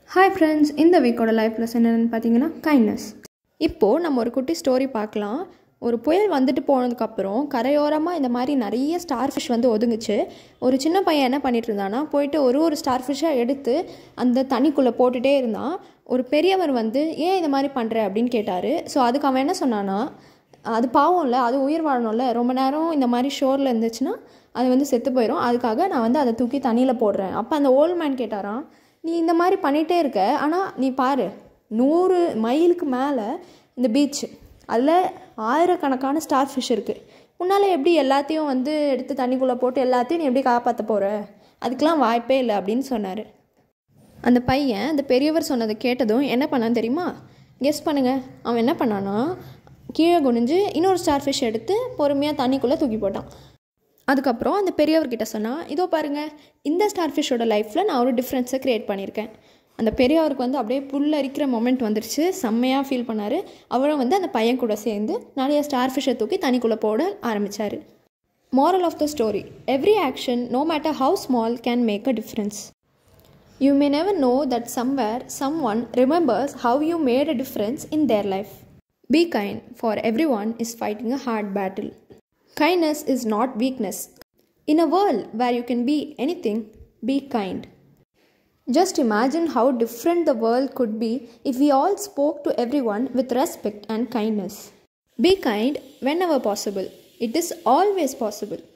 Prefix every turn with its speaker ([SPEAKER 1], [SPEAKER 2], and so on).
[SPEAKER 1] Hi friends இந்த வீக்கோட life lesson என்னென்னு பார்த்தீங்கன்னா கைண்ட்னஸ் இப்போது நம்ம ஒரு குட்டி ஸ்டோரி பார்க்கலாம் ஒரு புயல் வந்துட்டு போனதுக்கப்புறம் கரையோரமாக இந்த மாதிரி நிறைய ஸ்டார் ஃபிஷ் வந்து ஒதுங்குச்சு ஒரு சின்ன பையன் என்ன பண்ணிட்டு இருந்தானா போயிட்டு ஒரு ஒரு ஸ்டார் ஃபிஷ்ஷாக எடுத்து அந்த தண்ணிக்குள்ளே போட்டுகிட்டே இருந்தான் ஒரு பெரியவர் வந்து ஏன் இந்த மாதிரி பண்ணுற அப்படின்னு கேட்டார் ஸோ அதுக்கு அவன் என்ன சொன்னான்னா அது பாவம் இல்லை அது உயிர் வாழணும்ல ரொம்ப நேரம் இந்த மாதிரி ஷோரில் இருந்துச்சுன்னா அது வந்து செத்து போயிடும் அதுக்காக நான் வந்து அதை தூக்கி தண்ணியில் போடுறேன் அப்போ அந்த ஓல்ட் மேன் கேட்டாராம் நீ இந்த மாதிரி பண்ணிகிட்டே இருக்க ஆனால் நீ பாரு நூறு மைலுக்கு மேலே இந்த பீச் அதில் ஆயிரக்கணக்கான ஸ்டார் ஃபிஷ் இருக்குது உன்னால் எப்படி எல்லாத்தையும் வந்து எடுத்து தண்ணிக்குள்ளே போட்டு எல்லாத்தையும் நீ எப்படி காப்பாற்ற போகிற அதுக்கெலாம் வாய்ப்பே இல்லை அப்படின்னு சொன்னார் அந்த பையன் அந்த பெரியவர் சொன்னதை கேட்டதும் என்ன பண்ணான்னு தெரியுமா கெஸ் பண்ணுங்கள் அவன் என்ன பண்ணான்னா கீழே குனிஞ்சு இன்னொரு ஸ்டார் ஃபிஷ் எடுத்து பொறுமையாக தண்ணிக்குள்ளே தூக்கி போட்டான் அதுக்கப்புறம் அந்த பெரியவர்கிட்ட சொன்னால் இதோ பாருங்கள் இந்த ஸ்டார் ஃபிஷ்ஷோட லைஃப்பில் நான் ஒரு டிஃப்ரென்ஸை க்ரியேட் பண்ணியிருக்கேன் அந்த பெரியவருக்கு வந்து அப்படியே புல்லரிக்கிற மொமெண்ட் வந்துருச்சு செம்மையாக ஃபீல் பண்ணார் அவரும் வந்து அந்த பையன் கூட சேர்ந்து நிறைய ஸ்டார் ஃபிஷ்ஷை தூக்கி தண்ணிக்குள்ளே போட ஆரம்பித்தார் moral of the story every action no matter how small can make a difference You may never know that somewhere someone remembers how you made a difference in their life. Be kind, for everyone is fighting a hard battle. Kindness is not weakness. In a world where you can be anything, be kind. Just imagine how different the world could be if we all spoke to everyone with respect and kindness. Be kind whenever possible. It is always possible.